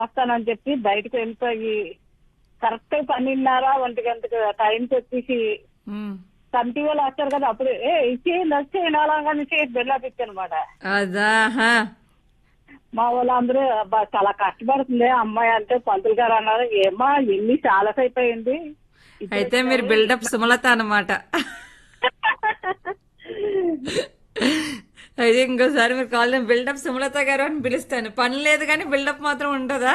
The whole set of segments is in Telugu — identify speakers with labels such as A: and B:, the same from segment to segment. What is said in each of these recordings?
A: వస్తానని చెప్పి బయటకు వెళ్ళిపోయి కరెక్ట్ పన్నెండున్నర ఒంటి గంటకు టైంకి వచ్చేసి
B: ఉమ్.
A: కమిటీ వాళ్ళు వచ్చారు కదా అప్పుడు ఏ ఇచ్చేయండి వచ్చేయండి అలాగని చేసి బెల్లాపిచ్చి అనమాట
B: అదా హా.
A: మా వాళ్ళందరూ "అబ్బా, చాలా కష్టపడుతుంది ఆ అమ్మాయి అంటే పంతులు గారు అన్నారు ఏమా ఎన్ని చాలా సేపు అయింది
B: అయితే మీరు బిల్డప్ సుమలత అన్నమాట అయితే ఇంకోసారి మీరు కాల్ బిల్డప్ సుమలత గారు అని పిలుస్తాను పని లేదు కానీ బిల్డప్ మాత్రం ఉంటుందా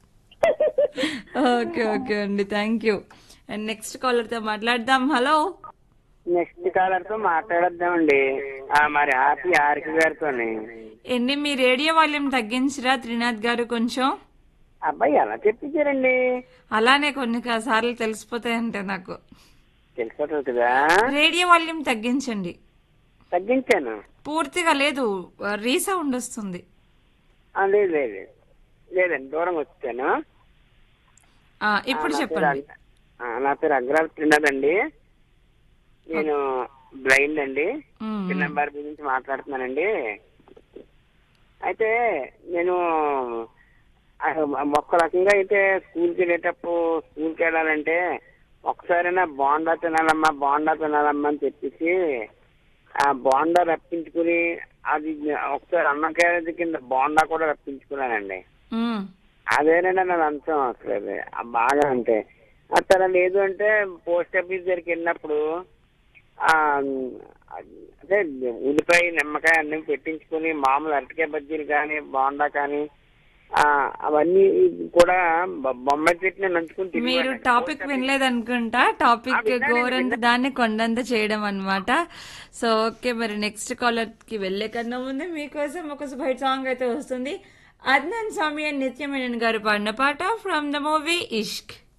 B: ఓకే ఓకే అండి థ్యాంక్ యూ అండ్ నెక్స్ట్ కాలర్తో మాట్లాడదాం హలో
C: నెక్స్ట్ కాలర్ తో మాట్లాడొద్దామండి ఆ, మరి హ్యాపీ ఆర్కి గారితోని
B: ఎన్ని మీ రేడియో వాల్యూమ్ తగ్గించరా త్రినాథ్ గారు కొంచెం
C: అబ్బాయి ఎలా చెప్పించారండి
B: అలానే కొన్ని సార్లు తెలిసిపోతాయంటే నాకు
C: తెలుసుకోవట్లేదు కదా
B: రేడియో వాల్యూమ్ తగ్గించండి
C: తగ్గించాను
B: పూర్తిగా లేదు రీసౌండ్ వస్తుంది
C: ఆ, లేదు లేదు లేదండి దూరంగా వచ్చాను
B: ఆ, ఇప్పుడు
C: నా పేరు
B: చెప్పండి
C: అగ్- ఆ, నా పేరు అగ్రాల్ త్రినాథ్ అండి నేను బ్లైండ్ అండి
B: మ్మ్.
C: చిన్న బార్ నుంచి మాట్లాడుతున్నానండి అయితే నేను ఆ, ఒక్క రకంగా అయితే స్కూల్కి వెళ్ళేటప్పుడు స్కూల్కి వెళ్ళాలంటే ఒకసారైనా బోండా తినాలమ్మా బోండా తినాలమ్మా అని చెప్పేసి ఆ బోండా రప్పించుకుని అది ఒకసారి అన్నం క్యారేజ్ కింద బోండా కూడా రప్పించుకున్నానండి
B: మ్మ్.
C: అదేనండి నా లంచం అసలు అది. ఆ బాగా అంటే అసలు లేదు అంటే పోస్ట్ ఆఫీస్ దగ్గరికి వెళ్ళినప్పుడు ఆ అదే ఉల్లిపాయ నిమ్మకాయ అన్ని పెట్టించుకుని మామూలు అరటికాయ బజ్జీలు కానీ బోండా కానీ ఆ అవన్నీ కూడా బొ- బొమ్మాయి చెట్టుని నంచుకుని
B: మీరు
C: తినేవాడిని.
B: టాపిక్ వినలేదనుకుంటా టాపిక్ గోరంత దాన్ని కొండంత చేయడం అన్నమాట సో ఓకే మరి నెక్స్ట్ కాలర్ కి వెళ్లే కన్నా ముందు మీకోసం ఒక బయట సాంగ్ అయితే వస్తుంది అద్నాన్ స్వామి అండ్ నిత్యమేనన్ గారు పాడిన పాట ఫ్రమ్ ద మూవీ ఇష్క్